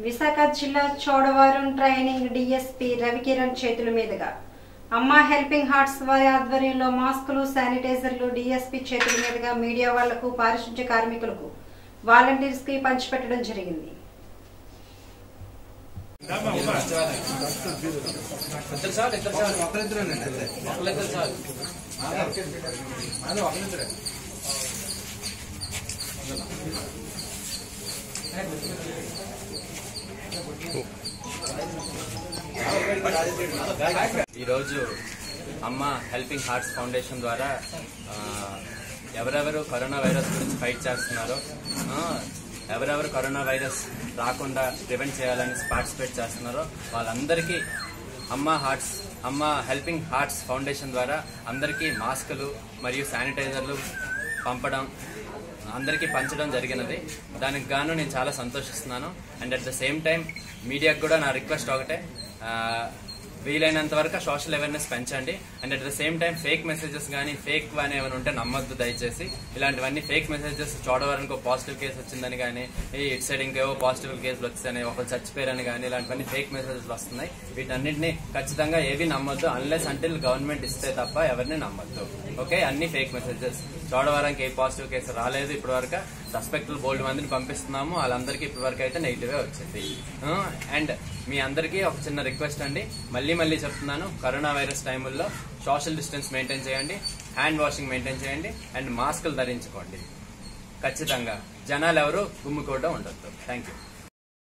విశాఖ జిల్లా Chodavaram training DSP Ravikiran చేతుల మీదుగా అమ్మా హెల్పింగ్ హార్ట్స్ వారి ఆధ్వర్యంలో మాస్కులు శానిటైజర్లు డిఎస్పీ చేతుల మీదుగా మీడియా వాళ్లకు పారిశుధ్య కార్మికులకు వాలంటీర్స్ కి పంచిపెట్టడం జరిగింది ఇద్దరు చాలు ఇద్దరు చాలు ఒకళ్ళిద్దరు చాలు ఈరోజు అమ్మ హెల్పింగ్ హార్ట్స్ ఫౌండేషన్ ద్వారా ఆ, ఎవరెవరు కరోనా వైరస్ గురించి ఫైట్ చేస్తున్నారో ఆ, ఎవరెవరు కరోనా వైరస్ రాకుండా ప్రివెంట్ చేయాలని పార్టిసిపేట్ చేస్తున్నారో వాళ్ళందరికీ అమ్మ హార్ట్స్ అమ్మ హెల్పింగ్ హార్ట్స్ ఫౌండేషన్ ద్వారా అందరికీ మాస్కులు మరియు శానిటైజర్లు పంపడం అందరికీ పంచడం జరిగినది దానికి గాను నేను చాలా సంతోషిస్తున్నాను and at the same time మీడియాకు కూడా నా రిక్వెస్ట్ ఒకటే ఆ, వీలైనంత వరకు సోషల్ అవేర్నెస్ పెంచండి and at the same time fake messages కానీ ఫేక్ కానీ ఏమైనా ఉంటే నమ్మొద్దు దయచేసి ఇలాంటివన్నీ ఫేక్ మెసేజెస్ చూడవడానికి ఒక పాజిటివ్ కేసు వచ్చిందని కానీ ఈ ఇటు సైడ్ ఇంకేవో పాజిటివ్ కేసులు వచ్చాయని ఒకరు చచ్చిపోయారని కానీ ఇలాంటివన్నీ ఫేక్ మెసేజెస్ వస్తున్నాయి వీటన్నిటిని ఖచ్చితంగా ఏవి నమ్మొద్దు అన్లెస్ అంటిల్ గవర్నమెంట్ ఇస్తే తప్ప ఎవరిని నమ్మొద్దు ఓకే అన్ని ఫేక్ మెసేజెస్ చూడవడానికి ఏ పాజిటివ్ కేసు రాలేదు ఇప్పటి వరకు సస్పెక్టులు బోల్డ్ మందిని పంపిస్తున్నాము వాళ్ళందరికీ ఇప్పటి వరకు అయితే నెగిటివే వచ్చింది అండ్ మీ అందరికీ ఒక చిన్న రిక్వెస్ట్ అండి మళ్ళీ మళ్ళీ చెప్తున్నాను కరోనా వైరస్ టైముల్లో సోషల్ డిస్టెన్స్ మెయింటైన్ చేయండి హ్యాండ్ వాషింగ్ మెయింటైన్ చేయండి అండ్ మాస్కులు ధరించుకోండి ఖచ్చితంగా జనాలు ఎవరు గుమ్ముకోవడం ఉండొద్దు థ్యాంక్ యూ